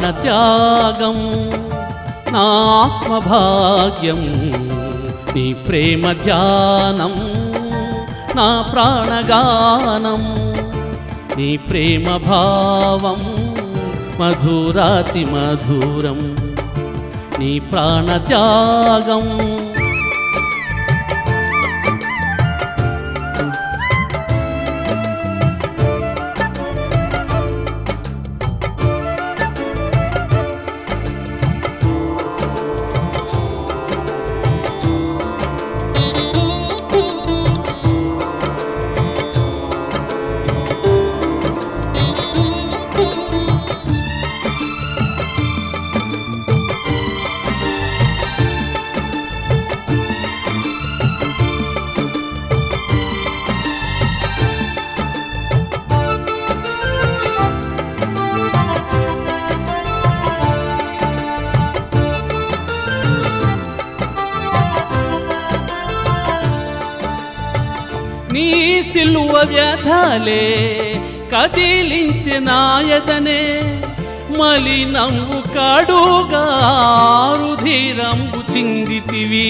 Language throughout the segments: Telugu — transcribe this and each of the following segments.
ప్రాణత్యాగం నా ఆత్మభాగ్యం నీ ప్రేమ ధ్యానం నా ప్రాణగానం నీ ప్రేమ భావం మధురాతి మధురం నీ ప్రాణత్యాగం నీ సిలువ వ్యధలే కదిలించి నాయదనే మలినంబు కడుగా రుధిరంబు చిందితివి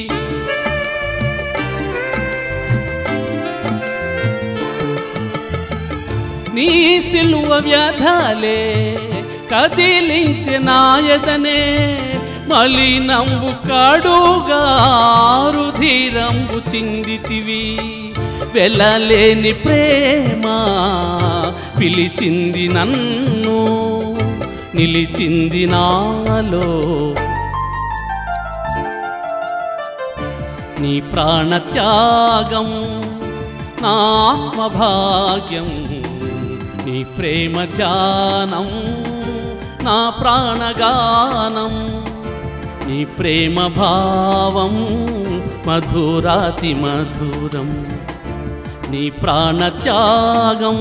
నీ సిలువ వ్యధలే కదిలించి నాయదనే మలినంబు కడుగా రుధిరంబు చిందితివి వెళ్ళలేని ప్రేమ పిలిచింది నన్ను నిలిచింది నాలో నీ ప్రాణత్యాగం నా ఆత్మభాగ్యం నీ ప్రేమ ధ్యానం నా ప్రాణగానం నీ ప్రేమ భావం మధురాతి మధురం నీ ప్రాణత్యాగం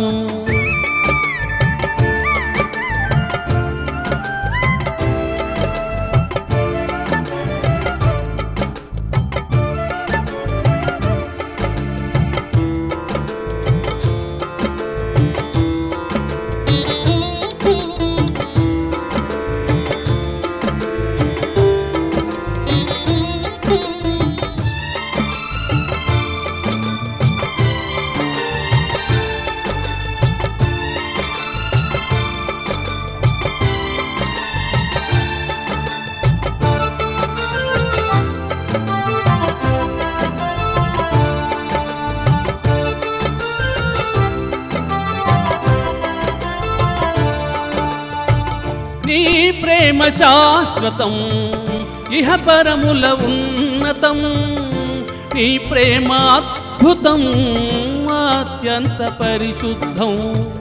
నీ ప్రేమ శాశ్వతం ఇహ పరముల ఉన్నతం నీ ప్రేమ అద్భుతం అత్యంత పరిశుద్ధం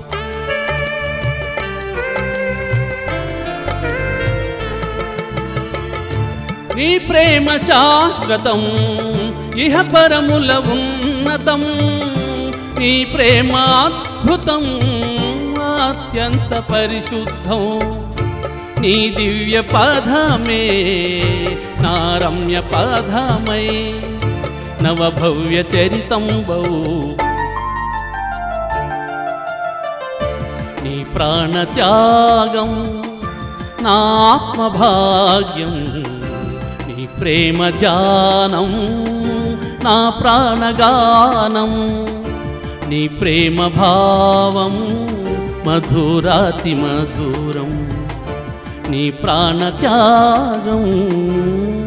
నీ ప్రేమ శాశ్వతం ఇహ పరముల ఉన్నతం నీ ప్రేమ అద్భుతం అత్యంత పరిశుద్ధం నీ దివ్య పదమే నా రమ్య పదమై నవభవ్య చరితం బౌ నీ ప్రాణత్యాగం నా ఆత్మభాగ్యం నీ ప్రేమ ధ్యానం నా ప్రాణగానం నీ ప్రేమ భావం మధురాతి మధురం నీ ప్రాణత్యాగం